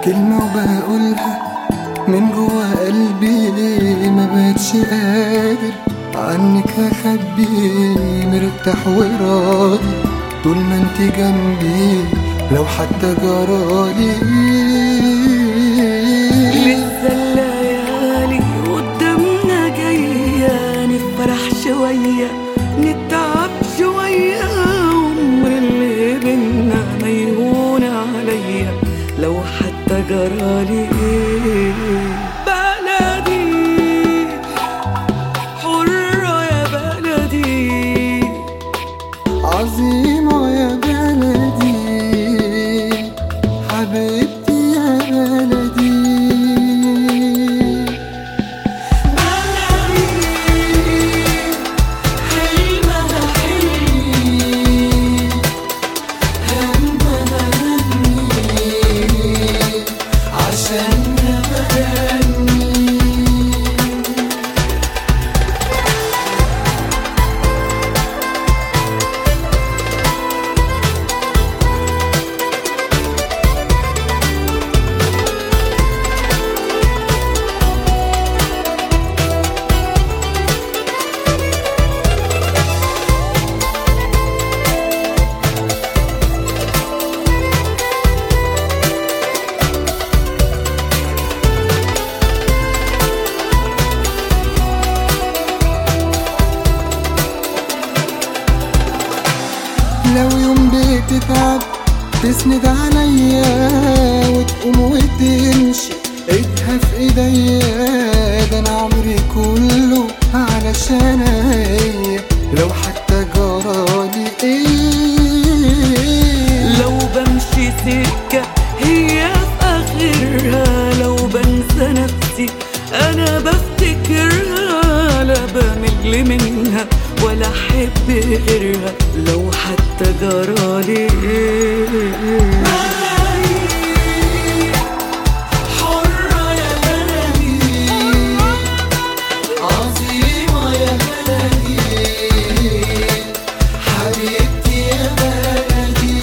كلمة وبقولها من جوا قلبي ما بقتش قادر عنك اخبي مرتاح وراضي طول ما انت جنبي لو حتى جرالي لسه الليالي قدامنا جاية نفرح شوية نتعب شوية عمر اللي بينا ما يهون عليا لو حتى جرالي بلدي حرة يا بلدي عظيمة يا بلدي حبيبتي يا بلدي حلمها حلمي همها همي عشان بغني لو يوم بتتعب تسند عليا وتقوم وتمشي ايدها في ايديا ده انا عمري كله علشان هي لو حتى جرالي ايه لو بمشي سكة هي في آخرها لو بنسى نفسي أنا بفتكرها لا بمل منها ولا أحب غيرها لو حتى جرالي حرة يا بلدي عظيمة يا بلدي حبيبتي يا بلدي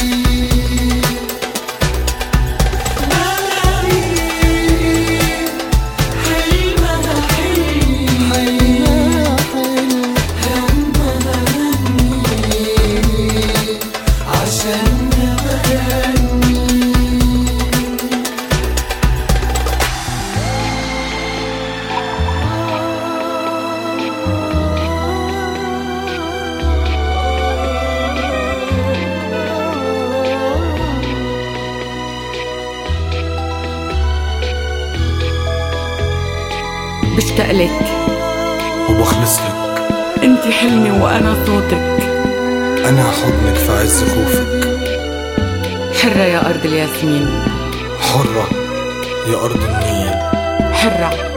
حلمها حلمي حلمها حلم همها همي عشان بغني بشتاق لك وبخلص لك انت حلمي وانا صوتك انا حضنك في عز خوفك حرة يا أرض الياسمين حرة يا ارض النيل حرة